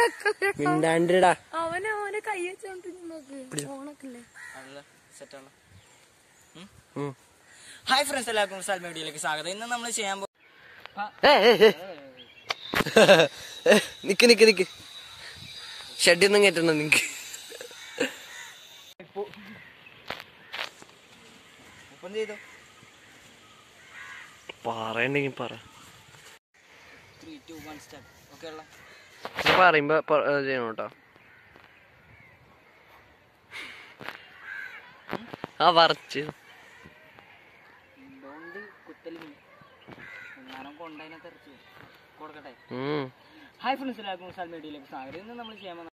മിണ്ടാണ്ടിടാ അവനെ അവനെ കൈ വെച്ചോണ്ട് നോക്ക് ഓണക്കില്ലേ സെറ്റാണ് ഉം. ഹായ് ഫ്രണ്ട്സ് എല്ലാവർക്കും സൽ മീഡിയയിലേക്ക് സ്വാഗതം ഇന്ന് നമ്മൾ ചെയ്യാൻ പോ ഏ, ഏ, ഏ. നിക്ക് നിക്ക് നിക്ക് ഷെഡിൽ നിന്നും കയറ്റണം നിക്ക് ഒപ്പം ചെയ്തു പറയണ്ടെങ്കിൽ പറ three two one start okay ഉള്ള ഇത് പറയുമ്പോ പ- ഏ, ചെയ്യണം കേട്ടോ ആ വറച്ച് ഡോണ്ട് കുത്തൽ ഞാനും കൊണ്ടതിനെ തെറിച്ചു കൊടുക്കട്ടെ ഉം ഹായ് ഫ്രണ്ട്സ് എല്ലാവർക്കും സൽ മീഡിയയിലേക്ക് സ്വാഗതം ഇന്ന് നമ്മൾ ചെയ്യാൻ പോകുന്ന